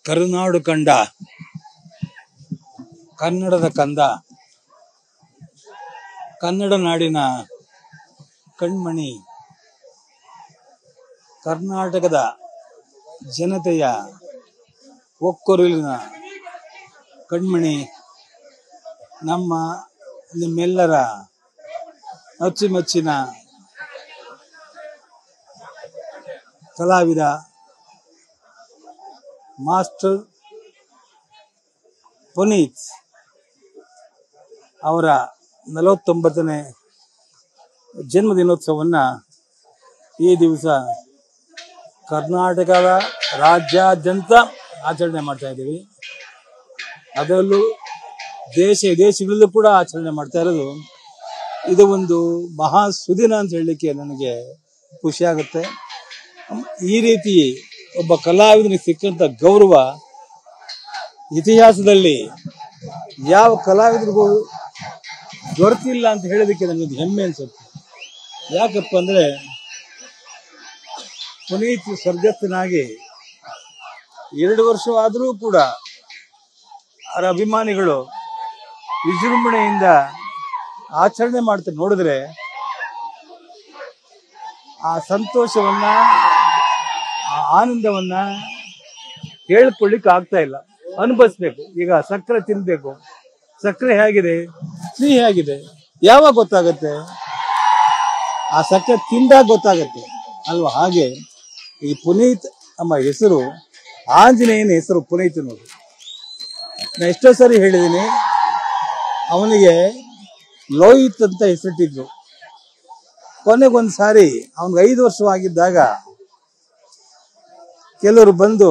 ಕರುನಾಡು ಕಂಡ ಕನ್ನಡದ ಕಂದ ಕನ್ನಡ ನಾಡಿನ ಕಣ್ಮಣಿ ಕರ್ನಾಟಕದ ಜನತೆಯ ಒಕ್ಕೊರಲಿನ ಕಣ್ಮಣಿ ನಮ್ಮ ನಿಮ್ಮೆಲ್ಲರ ಅಚ್ಚುಮೆಚ್ಚಿನ ಕಲಾವಿದ ಮಾಸ್ಟರ್ ಪುನೀತ್ ಅವರ ನಲವತ್ತೊಂಬತ್ತನೇ ಜನ್ಮದಿನೋತ್ಸವವನ್ನು ಈ ದಿವಸ ಕರ್ನಾಟಕದ ರಾಜ್ಯಾದ್ಯಂತ ಆಚರಣೆ ಮಾಡ್ತಾ ಇದ್ದೀವಿ ಅದರಲ್ಲೂ ದೇಶ ವಿದೇಶಗಳಲ್ಲೂ ಕೂಡ ಆಚರಣೆ ಮಾಡ್ತಾ ಇರೋದು ಇದು ಒಂದು ಮಹಾ ಸುದಿನ ಅಂತ ಹೇಳಲಿಕ್ಕೆ ನನಗೆ ಖುಷಿ ಆಗುತ್ತೆ ಈ ರೀತಿ ಒಬ್ಬ ಕಲಾವಿದನಿಗೆ ಸಿಕ್ಕಂತ ಗೌರವ ಇತಿಹಾಸದಲ್ಲಿ ಯಾವ ಕಲಾವಿದರಿಗೂ ದೊರೆತಿಲ್ಲ ಅಂತ ಹೇಳೋದಕ್ಕೆ ನನಗೆ ಹೆಮ್ಮೆ ಅನ್ಸುತ್ತೆ ಯಾಕಪ್ಪ ಅಂದ್ರೆ ಪುನೀತ್ ಸ್ವರ್ಗಸ್ಥನಾಗಿ ಎರಡು ವರ್ಷವಾದರೂ ಕೂಡ ಅವರ ಅಭಿಮಾನಿಗಳು ವಿಜೃಂಭಣೆಯಿಂದ ಆಚರಣೆ ಮಾಡ್ತಾ ನೋಡಿದ್ರೆ ಆ ಸಂತೋಷವನ್ನ ಆ ಆನಂದವನ್ನ ಹೇಳ್ಕೊಳ್ಳಿಕ್ಕೆ ಆಗ್ತಾ ಇಲ್ಲ ಅನುಭವಿಸ್ಬೇಕು ಈಗ ಸಕ್ಕರೆ ತಿನ್ಬೇಕು ಸಕ್ಕರೆ ಹೇಗಿದೆ ಸಿಹಿ ಹೇಗಿದೆ ಯಾವಾಗ ಗೊತ್ತಾಗತ್ತೆ ಆ ಸಕ್ಕರೆ ತಿಂದಾಗ ಗೊತ್ತಾಗತ್ತೆ ಅಲ್ವಾ ಹಾಗೆ ಈ ಪುನೀತ್ ನಮ್ಮ ಹೆಸರು ಆಂಜನೇಯನ ಹೆಸರು ಪುನೀತ್ ಅನ್ನೋದು ನಾ ಎಷ್ಟೋ ಸರಿ ಹೇಳಿದ್ದೀನಿ ಅವನಿಗೆ ಲೋಹಿತ್ ಅಂತ ಹೆಸರಿಟ್ಟಿದ್ರು ಕೊನೆಗೊಂದು ಸಾರಿ ಅವನಿಗೆ ಐದು ವರ್ಷವಾಗಿದ್ದಾಗ ಕೆಲವರು ಬಂದು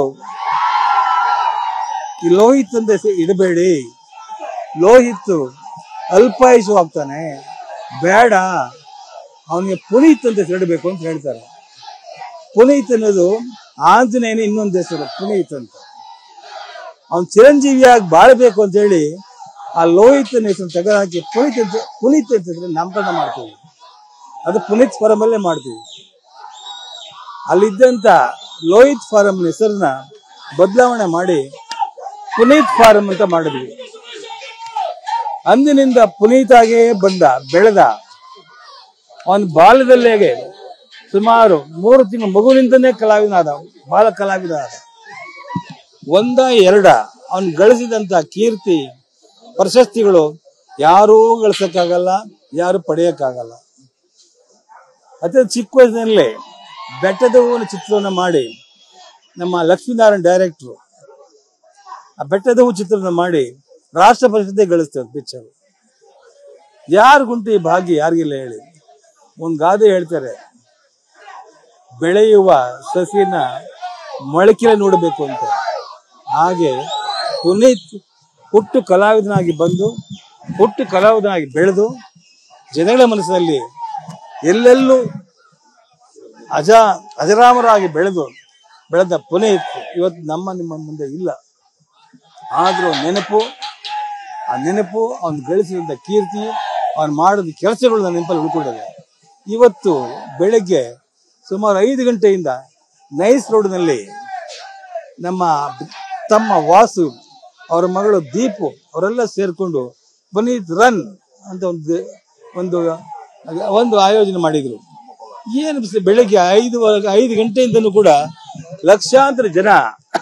ಈ ಲೋಹಿತ್ ಅಂತ ಹೆಸರು ಇಡಬೇಡಿ ಲೋಹಿತ್ ಅಲ್ಪಾಯುಷು ಆಗ್ತಾನೆ ಬೇಡ ಅವನಿಗೆ ಪುನೀತ್ ಅಂತ ಹೆಸರು ಇಡಬೇಕು ಅಂತ ಹೇಳ್ತಾರೆ ಪುನೀತ್ ಅನ್ನೋದು ಆಂಜನೇಯನ ಇನ್ನೊಂದು ಹೆಸರು ಪುನೀತ್ ಅಂತ ಅವನ್ ಚಿರಂಜೀವಿಯಾಗಿ ಬಾಳ್ಬೇಕು ಅಂತ ಹೇಳಿ ಆ ಲೋಹಿತನ ಹೆಸರು ತೆಗೆದುಹಾಕಿ ಪುನೀತ್ ಅಂತ ಪುನೀತ್ ಅಂತ ಹೆಸರು ನಾಮಕರಣ ಮಾಡ್ತೀವಿ ಅದು ಪುನೀತ್ ಫಾರಂ ಅಲ್ಲೇ ಮಾಡ್ತೀವಿ ಅಲ್ಲಿದ್ದಂತ ಲೋಹಿತ್ ಫಾರಂ ಹೆಸರನ್ನ ಬದಲಾವಣೆ ಮಾಡಿ ಪುನೀತ್ ಫಾರಂ ಅಂತ ಮಾಡಿದ್ವಿ ಅಂದಿನಿಂದ ಪುನೀತಾಗೇ ಬಂದ ಬೆಳೆದ ಅವನ ಬಾಲ್ಯದಲ್ಲೇ ಸುಮಾರು ಮೂರು ತಿಂಗಳು ಮಗುವಿನಿಂದನೇ ಕಲಾವಿದನಾದ ಬಾಲ ಕಲಾವಿದ ಆದ ಒಂದ ಎರಡ ಅವನು ಗಳಿಸಿದಂತ ಕೀರ್ತಿ ಪ್ರಶಸ್ತಿಗಳು ಯಾರೂ ಗಳಿಸಕ್ಕಾಗಲ್ಲ ಯಾರು ಪಡೆಯಕ್ಕಾಗಲ್ಲ ಅತಿ ಚಿಕ್ಕ ವಯಸ್ಸಿನಲ್ಲೇ ಬೆಟ್ಟದ ಹೂವಿನ ಚಿತ್ರವನ್ನು ಮಾಡಿ ನಮ್ಮ ಲಕ್ಷ್ಮೀನಾರಾಯಣ ಡೈರೆಕ್ಟ್ರು ಆ ಬೆಟ್ಟದ ಹೂ ಚಿತ್ರವನ್ನು ಮಾಡಿ ರಾಷ್ಟ್ರ ಪ್ರಶಸ್ತಿ ಗಳಿಸ್ತದೆ ಪಿಕ್ಚರ್ ಯಾರಿಗುಂಟು ಈ ಭಾಗ್ಯ ಯಾರಿಗಿಲ್ಲ ಹೇಳಿ ಒಂದು ಗಾದೆ ಹೇಳ್ತಾರೆ ಬೆಳೆಯುವ ಸಸಿನ ಮೊಳಕೆ ನೋಡಬೇಕು ಅಂತ ಹಾಗೆ ಪುನೀತ್ ಹುಟ್ಟು ಕಲಾವಿದನಾಗಿ ಬಂದು ಹುಟ್ಟು ಕಲಾವಿದನಾಗಿ ಬೆಳೆದು ಜನಗಳ ಮನಸ್ಸಿನಲ್ಲಿ ಎಲ್ಲೆಲ್ಲೂ ಅಜ ಅಜರಾಮರಾಗಿ ಬೆಳೆದು ಬೆಳೆದ ಪುನೀತ್ ಇವತ್ತು ನಮ್ಮ ನಿಮ್ಮ ಮುಂದೆ ಇಲ್ಲ ಆದ್ರೂ ನೆನಪು ಆ ನೆನಪು ಅವನು ಗಳಿಸಿದಂತ ಕೀರ್ತಿ ಅವನು ಮಾಡಿದ ಕೆಲಸಗಳು ನನ್ನ ನೆನಪಲ್ಲಿ ಉಳ್ಕೊಂಡಿದೆ ಇವತ್ತು ಬೆಳಗ್ಗೆ ಸುಮಾರು ಐದು ಗಂಟೆಯಿಂದ ನೈಸ್ ರೋಡ್ನಲ್ಲಿ ನಮ್ಮ ತಮ್ಮ ವಾಸು ಅವರ ಮಗಳು ದೀಪು ಅವರೆಲ್ಲ ಸೇರ್ಕೊಂಡು ಪುನೀತ್ ರನ್ ಅಂತ ಒಂದು ಒಂದು ಒಂದು ಆಯೋಜನೆ ಮಾಡಿದ್ರು ಏನು ಬಿಸಿ- ಬೆಳಗ್ಗೆ ಐದು ಐದು ಗಂಟೆಯಿಂದನೂ ಕೂಡ ಲಕ್ಷಾಂತರ ಜನ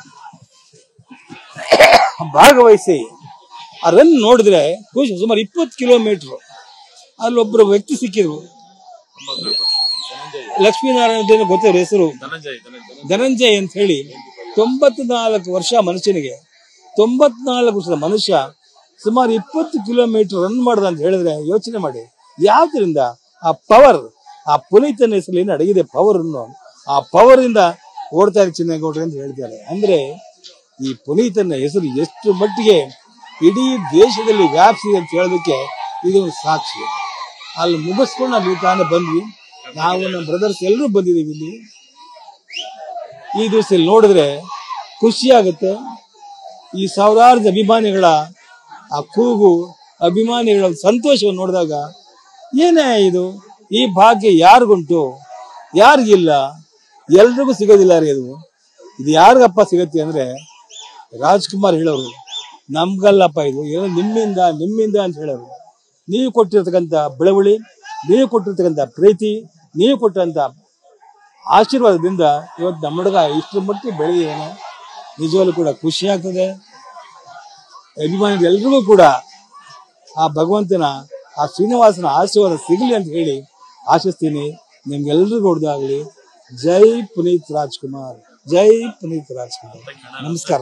ಭಾಗವಹಿಸಿ ಆ ರನ್ ನೋಡಿದ್ರೆ ಖುಷಿ ಸುಮಾರು ಇಪ್ಪತ್ತು ಕಿಲೋಮೀಟರ್ ಅಲ್ಲೊಬ್ಬರು ವ್ಯಕ್ತಿ ಸಿಕ್ಕಿದ್ರು ಲಕ್ಷ್ಮೀನಾರಾಯಣ ಅಂತ ಏನೋ ಗೊತ್ತಿರೋ ಹೆಸರು ಧನಂಜಯ್ ಅಂತ ಹೇಳಿ ತೊಂಬತ್ನಾಲ್ಕು ವರ್ಷ ಮನುಷ್ಯನಿಗೆ ತೊಂಬತ್ನಾಲ್ಕು ವರ್ಷದ ಮನುಷ್ಯ ಸುಮಾರು ಇಪ್ಪತ್ತು ಕಿಲೋಮೀಟರ್ ರನ್ ಮಾಡ್ದ ಅಂತ ಹೇಳಿದ್ರೆ ಯೋಚನೆ ಮಾಡಿ ಯಾವ್ದ್ರಿಂದ ಆ ಪವರ್ ಆ ಪುನೀತನ ಹೆಸರಲ್ಲಿ ಏನು ಅಡಗಿದೆ ಪವರ್ ಅನ್ನು ಆ ಪವರ್ ಇಂದ ಓಡ್ತಾ ಇರೋ ಚಿನ್ನಗೌಡ್ರೆ ಅಂತ ಹೇಳ್ತಾರೆ ಅಂದ್ರೆ ಈ ಪುನೀತನ ಹೆಸರು ಎಷ್ಟು ಮಟ್ಟಿಗೆ ಇಡೀ ದೇಶದಲ್ಲಿ ವ್ಯಾಪಿಸಿದೆ ಅಂತ ಹೇಳೋದಕ್ಕೆ ಇದು ಒಂದು ಸಾಕ್ಷಿ ಅಲ್ಲಿ ಮುಗಿಸ್ಕೊಂಡು ನಾವು ಇಲ್ಲಿ ತಾನೇ ಬಂದ್ವಿ ನಾವು ನಮ್ಮ ಬ್ರದರ್ಸ್ ಎಲ್ಲರೂ ಬಂದಿದ್ದೀವಿ ಇಲ್ಲಿ ಈ ದಿವಸ ಇಲ್ಲಿ ನೋಡಿದ್ರೆ ಖುಷಿ ಆಗುತ್ತೆ ಈ ಸಾವಿರಾರು ಅಭಿಮಾನಿಗಳ ಆ ಕೂಗು ಅಭಿಮಾನಿಗಳ ಸಂತೋಷವನ್ನು ನೋಡಿದಾಗ ಏನೇ ಇದು ಈ ಭಾಗ್ಯ ಯಾರಿಗುಂಟು ಯಾರಿಗಿಲ್ಲ ಎಲ್ರಿಗೂ ಸಿಗೋದಿಲ್ಲ ರೀ ಇದು ಇದು ಯಾರಿಗಪ್ಪ ಸಿಗತ್ತೆ ಅಂದ್ರೆ ರಾಜ್ಕುಮಾರ್ ಹೇಳೋರು ನಮ್ಗಲ್ಲಪ್ಪ ಇದು ಏನೋ ನಿಮ್ಮಿಂದ ನಿಮ್ಮಿಂದ ಅಂತ ಹೇಳೋರು ನೀವು ಕೊಟ್ಟಿರ್ತಕ್ಕಂಥ ಬೆಳವಳಿ ನೀವು ಕೊಟ್ಟಿರ್ತಕ್ಕಂಥ ಪ್ರೀತಿ ನೀವು ಕೊಟ್ಟಂತ ಆಶೀರ್ವಾದದಿಂದ ಇವತ್ತು ನಮ್ಮ ಹುಡುಗ ಇಷ್ಟರ ಮಟ್ಟಿಗೆ ಬೆಳೆದಿದ್ದಾನೆ ನಿಜವಾಗ್ಲೂ ಕೂಡ ಖುಷಿ ಆಗ್ತದೆ ಅಭಿಮಾನಿಗಳೆಲ್ರಿಗೂ ಕೂಡ ಆ ಭಗವಂತನ ಆ ಶ್ರೀನಿವಾಸನ ಆಶೀರ್ವಾದ ಸಿಗಲಿ ಅಂತ ಹೇಳಿ ಆಶಿಸ್ತೀನಿ ನಿಮ್ಗೆಲ್ರಿಗೂ ಹೊಡೆದಾಗಲಿ ಜೈ ಪುನೀತ್ ರಾಜ್ಕುಮಾರ್ ಜೈ ಪುನೀತ್ ರಾಜ್ಕುಮಾರ್ ನಮಸ್ಕಾರ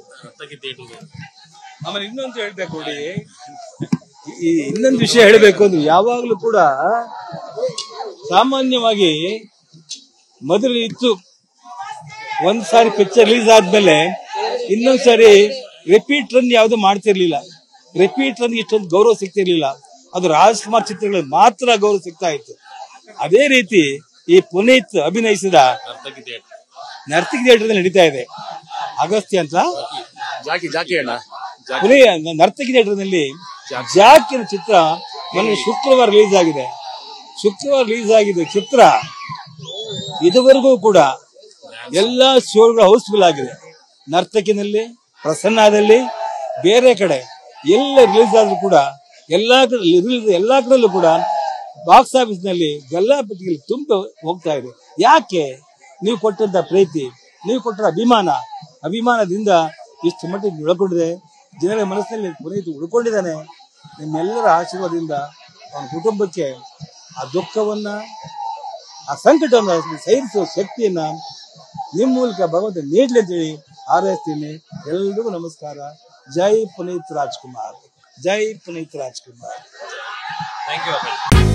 ಆಮೇಲೆ ಇನ್ನೊಂದು ಹೇಳ್ಬೇಕು ನೋಡಿ ಈ ಇನ್ನೊಂದು ವಿಷಯ ಹೇಳಬೇಕು ಅಂದ್ರೆ ಯಾವಾಗ್ಲೂ ಕೂಡ ಸಾಮಾನ್ಯವಾಗಿ ಮೊದಲು ಇತ್ತು ಒಂದ್ ಸಾರಿ ಪಿಕ್ಚರ್ ರಿಲೀಸ್ ಆದ್ಮೇಲೆ ಇನ್ನೊಂದ್ ಸಾರಿ ರಿಪೀಟ್ ರನ್ ಯಾವ್ದು ಮಾಡ್ತಿರ್ಲಿಲ್ಲ ರಿಪೀಟ್ ರನ್ ಇಷ್ಟೊಂದು ಗೌರವ ಸಿಗ್ತಿರ್ಲಿಲ್ಲ ಅದು ರಾಜ್ಕುಮಾರ್ ಚಿತ್ರಗಳಿಗೆ ಮಾತ್ರ ಗೌರವ ಸಿಗ್ತಾ ಇತ್ತು ಅದೇ ರೀತಿ ಈ ಪುನೀತ್ ಅಭಿನಯಿಸಿದ ನರ್ತಕಿ ಥಿಯೇಟರ್ ನಡೀತಾ ಇದೆ ಅಗಸ್ತ್ಯ ಅಂತ ಜಾಕಿ ಜಾಕಿ ಅಣ್ಣ ಜಾಕಿ ಪುನೇ ನರ್ತಕಿ ಥಿಯೇಟರ್ ನಲ್ಲಿ ಜಾಕಿನ ಚಿತ್ರ ಮೊನ್ನೆ ಶುಕ್ರವಾರ ರಿಲೀಸ್ ಆಗಿದೆ ಶುಕ್ರವಾರ ರಿಲೀಸ್ ಆಗಿದೆ ಚಿತ್ರ ಇದುವರೆಗೂ ಕೂಡ ಎಲ್ಲಾ ಶೋಗಳು ಹೌಸ್ಫುಲ್ ಆಗಿದೆ ನರ್ತಕಿನಲ್ಲಿ ಪ್ರಸನ್ನದಲ್ಲಿ ಬೇರೆ ಕಡೆ ಎಲ್ಲ ರಿಲೀಸ್ ಆದ್ರೂ ಕೂಡ ಎಲ್ಲಾ ಕಡೆ ರಿಲೀಸ್ ಎಲ್ಲಾ ಕಡೆಯಲ್ಲೂ ಕೂಡ ಬಾಕ್ಸ್ ಆಫೀಸ್ ನಲ್ಲಿ ಗಲ್ಲಾಪಟ್ಟಿಗೆ ತುಂಬ ಹೋಗ್ತಾ ಇದೆ ಯಾಕೆ ನೀವು ಕೊಟ್ಟಂತ ಪ್ರೀತಿ ನೀವು ಕೊಟ್ಟರ ಅಭಿಮಾನ ಅಭಿಮಾನದಿಂದ ಇಷ್ಟು ಮಟ್ಟಿಗೆ ಉಳ್ಕೊಂಡಿದೆ ಜನರ ಮನಸ್ಸಿನಲ್ಲಿ ಪುನೀತ್ ಉಳ್ಕೊಂಡಿದ್ದಾನೆ ನಿಮ್ಮೆಲ್ಲರ ಆಶೀರ್ವಾದದಿಂದ ಅವನ ಕುಟುಂಬಕ್ಕೆ ಆ ದುಃಖವನ್ನ ಆ ಸಂಕಟವನ್ನು ಸಹಿಸುವ ಶಕ್ತಿಯನ್ನ ನಿಮ್ಮ ಮೂಲಕ ಭಗವಂತ ನೀಡ್ಲಿ ಅಂತೇಳಿ ಹಾರೈಸ್ತೀನಿ ಎಲ್ರಿಗೂ ನಮಸ್ಕಾರ ಜೈ ಪುನೀತ್ ರಾಜ್ಕುಮಾರ್ ಜೈ ಪುನೀತ್ ರಾಜ್ಕುಮಾರ್ ಥ್ಯಾಂಕ್ ಯು